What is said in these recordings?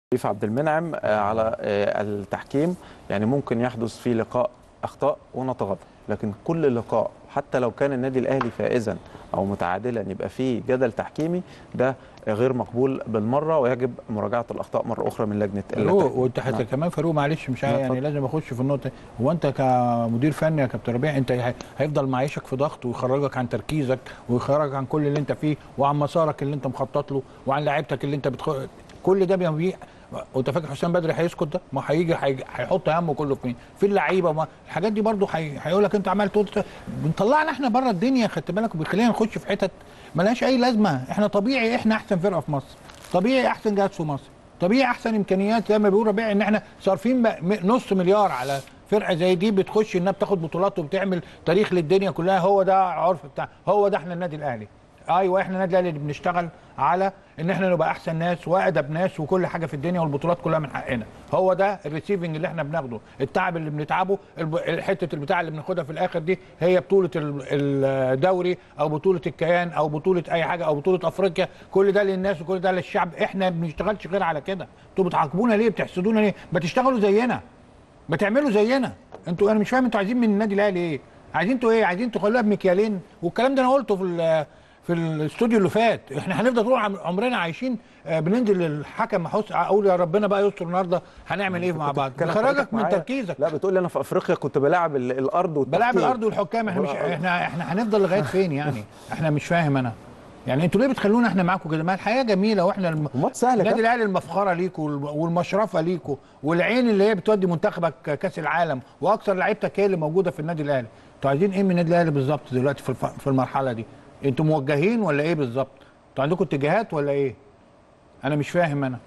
شريف عبد المنعم آه، على آه، التحكيم يعني ممكن يحدث في لقاء اخطاء ونتغاضى لكن كل لقاء حتى لو كان النادي الاهلي فائزا او متعادلا يبقى فيه جدل تحكيمي ده غير مقبول بالمره ويجب مراجعه الاخطاء مره اخرى من لجنه فاروق التحكيم. وانت حتى نعم. كمان فاروق معلش مش عارف نعم، يعني اتفضل. لازم اخش في النقطه هو انت كمدير فني يا كابتن ربيع انت هي- هيفضل معيشك في ضغط ويخرجك عن تركيزك ويخرجك عن كل اللي انت فيه وعن مسارك اللي انت مخطط له وعن لعيبتك اللي انت بتخ... كل ده بيبقى وانت فاكر حسام بدري هيسكت ده؟ ما هيجي هيجي- هيحط همه كله في مين؟ في اللعيبه ما الحاجات دي برضو هي- هيقول لك انت عمال تقول بنطلعنا احنا بره الدنيا خدت بالك وبيخلينا نخش في حتت ملهاش اي لازمه احنا طبيعي احنا احسن فرقه في مصر طبيعي احسن جهاز في مصر طبيعي احسن امكانيات زي ما بيقول ربيع ان احنا صارفين بقى م- نص مليار على فرقه زي دي بتخش انها بتاخد بطولات وبتعمل تاريخ للدنيا كلها هو ده عرف بتاع هو ده احنا النادي الاهلي ايوه احنا النادي الاهلي اللي بنشتغل على ان احنا نبقى احسن ناس واقدم ناس وكل حاجه في الدنيا والبطولات كلها من حقنا هو ده الريسيفنج اللي احنا بناخده التعب اللي بنتعبه الب- حته البتاع اللي بناخدها في الاخر دي هي بطوله ال- الدوري او بطوله الكيان او بطوله اي حاجه او بطوله افريقيا كل ده للناس وكل ده للشعب احنا ما بنشتغلش غير على كده انتوا بتعاقبونا ليه بتحسدونا ليه ما تشتغلوا زينا ما تعملوا زينا انتوا انا مش فاهم انتوا عايزين من النادي الاهلي ايه عايزين انتوا ايه عايزين تخلوها بمكيالين والكلام ده انا قلته في ال- في الاستوديو اللي فات احنا هنفضل طول عم- عمرنا عايشين آه، بننزل للحكم احس اقول يا ربنا بقى يستر النهارده هنعمل ايه مع بعض بتتكلم بخرجك حضرتك من معايا؟ تركيزك لا بتقول لي انا في افريقيا كنت بلاعب ال- الارض والتحكيم بلاعب الارض والحكام احنا مش احنا احنا هنفضل لغايه فين يعني احنا مش فاهم انا يعني انتوا ليه بتخلونا احنا معاكم كده ما الحياه جميله واحنا الم... الماتش سهل يا النادي كابتن. الاهلي المفخره ليكوا والم- والمشرفه ليكوا والعين اللي هي بتودي منتخبك كاس العالم واكثر لعيبتك هي اللي موجوده في النادي الاهلي انتوا عايزين ايه من النادي الاهلي بالظبط دلوقتي في الف... في المرحله دي انتوا موجهين ولا ايه بالظبط انتوا عندكم اتجاهات ولا ايه انا مش فاهم انا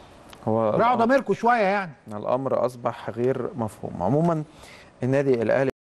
هو راعوا ضميركم شويه يعني الامر اصبح غير مفهوم عموما النادي الاهلي